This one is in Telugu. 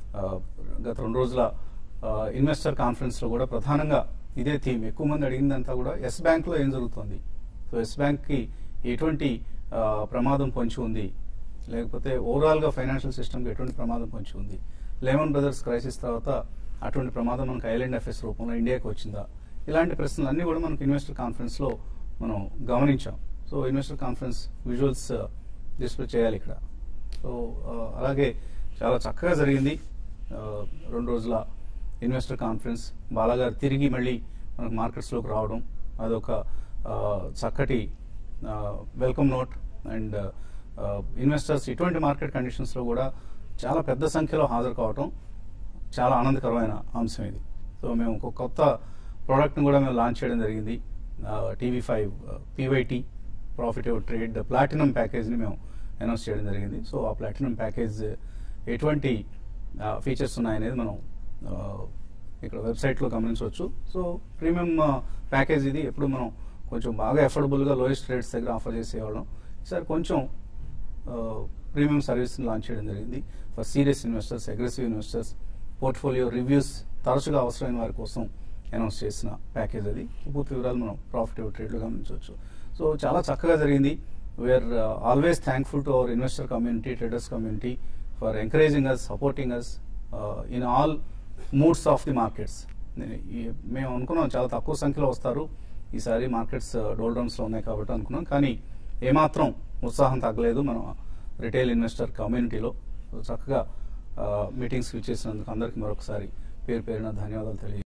ఆ, గత రెండు రోజుల ఇన్వెస్టర్ కాన్ఫరెన్స్లో కూడా ప్రధానంగా ఇదే థీమ్ ఎక్కువ మంది అడిగిందంతా కూడా ఎస్ బ్యాంక్లో ఏం జరుగుతుంది సో ఎస్ బ్యాంక్కి ఎటువంటి ఆ, ప్రమాదం పొంచి ఉంది లేకపోతే ఓవరాల్గా ఫైనాన్షియల్ సిస్టమ్కి ఎటువంటి ప్రమాదం పొంచి ఉంది లెమన్ బ్రదర్స్ క్రైసిస్ తర్వాత అటువంటి ప్రమాదం మనకు ఐలాండ్ ఎఫ్ఎస్ రూపంలో ఇండియాకి వచ్చిందా ఇలాంటి ప్రశ్నలు అన్నీ కూడా మనకు ఇన్వెస్టర్ కాన్ఫరెన్స్లో మనం గమనించాం so investor conference visuals display చేయాలి ఇక్కడ సో ఆ, అలాగే చాలా చక్కగా జరిగింది ఆ, రెండు రోజుల ఇన్వెస్టర్ కాన్ఫరెన్స్ బాలాగారు తిరిగి మళ్ళీ మనకు మార్కెట్స్లోకి రావడం అదొక ఆ, చక్కటి వెల్కమ్ నోట్ అండ్ ఇన్వెస్టర్స్ ఇటువంటి మార్కెట్ కండిషన్స్లో కూడా చాలా పెద్ద సంఖ్యలో హాజరు కావటం చాలా ఆనందకరమైన అంశం ఇది సో మేము ఒక కొత్త ప్రోడక్ట్ని కూడా మేము లాంచ్ చేయడం జరిగింది TV five P Y T profit trade platinum ప్యాకేజ్ని మేము అనౌన్స్ చేయడం జరిగింది సో ఆ ప్లాటినం ప్యాకేజ్ ఎటువంటి ఫీచర్స్ ఉన్నాయనేది మనం ఆ, ఇక్కడ వెబ్సైట్లో గమనించవచ్చు సో ప్రీమియం ప్యాకేజ్ ఇది ఎప్పుడు మనం కొంచెం బాగా అఫోర్డబుల్గా లోయెస్ట్ రేట్స్ దగ్గర ఆఫర్ చేసేవాళ్ళం ఈసారి కొంచెం ప్రీమియం సర్వీస్ని లాంచ్ చేయడం జరిగింది for serious investors aggressive investors portfolio reviews తరచుగా అవసరమైన వారి కోసం అనౌన్స్ చేసిన ప్యాకేజ్ అది పూర్తి వివరాలు మనం ప్రాఫిట్ ట్రేడ్లో గమనించవచ్చు సో చాలా చక్కగా జరిగింది we're always thankful to our investor community traders community for encouraging us supporting us in all moods of the markets మేము అనుకున్నాం చాలా తక్కువ సంఖ్యలో వస్తారు ఈసారి మార్కెట్స్ డోల్డ్రమ్స్లో ఉన్నాయి కాబట్టి అనుకున్నాం కానీ ఏమాత్రం ఉత్సాహం తగ్గలేదు మనం రిటైల్ ఇన్వెస్టర్ కమ్యూనిటీలో చక్కగా మీటింగ్స్ ఇచ్చేసినందుకు అందరికీ మరొకసారి పేరు పేరున ధన్యవాదాలు తెలియ